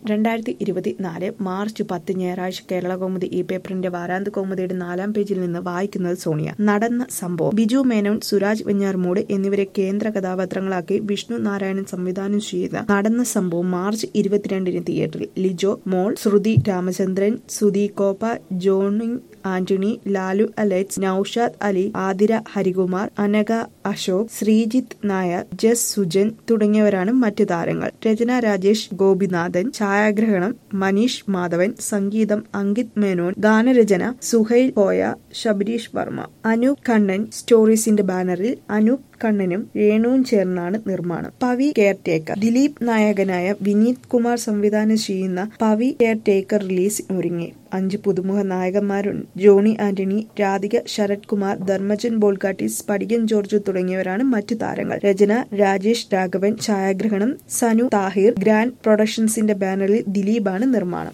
രണ്ടായിരത്തി ഇരുപത്തിനാല് മാർച്ച് പത്ത് ഞായറാഴ്ച കേരള കൗമുദി ഈ പേപ്പറിന്റെ വാരാന്ത കൗമുദിയുടെ നാലാം പേജിൽ നിന്ന് വായിക്കുന്നത് സോണിയ നടന്ന സംഭവം ബിജു മേനോൻ സുരാജ് വെഞ്ഞാർമൂട് എന്നിവരെ കേന്ദ്ര കഥാപാത്രങ്ങളാക്കി വിഷ്ണു നാരായണൻ സംവിധാനം ചെയ്ത നടന്ന സംഭവം മാർച്ച് ഇരുപത്തിരണ്ടിന് തിയേറ്ററിൽ ലിജോ മോൾ ശ്രുതി രാമചന്ദ്രൻ സുധി കോപ്പ ജോണിങ് ആന്റണി ലാലു അലക്സ് നൌഷാദ് അലി ആതിര ഹരികുമാർ അനഘ അശോക് ശ്രീജിത്ത് നായർ ജസ് സുജൻ തുടങ്ങിയവരാണ് മറ്റു താരങ്ങൾ രചന രാജേഷ് ഗോപിനാഥൻ ഛായാഗ്രഹണം മനീഷ് മാധവൻ സംഗീതം അങ്കിത് മേനോൻ ഗാനരചന സുഹൈൽ കോയ ശബരീഷ് വർമ്മ അനൂപ് കണ്ണൻ സ്റ്റോറീസിന്റെ ബാനറിൽ അനൂപ് കണ്ണനും രേണുവും ചേർന്നാണ് നിർമ്മാണം പവി കെയർ ടേക്കർ ദിലീപ് നായകനായ വിനീത് കുമാർ സംവിധാനം ചെയ്യുന്ന പവി കെയർ ടേക്കർ റിലീസ് ഒരുങ്ങി അഞ്ച് പുതുമുഖ നായകന്മാരുണ്ട് Johny Antony Radhika Sarath Kumar Dharmajan Bolgatty Sphadikan George തുടങ്ങിയവരാണ് മറ്റു താരങ്ങൾ രചന രാജേഷ് രാഘവൻ ഛായാഗ്രഹണം സനു താഹിർ ഗ്രാൻഡ് പ്രൊഡക്ഷൻസിന്റെ ബാനറിൽ ദിലീപാണ് നിർമ്മാണം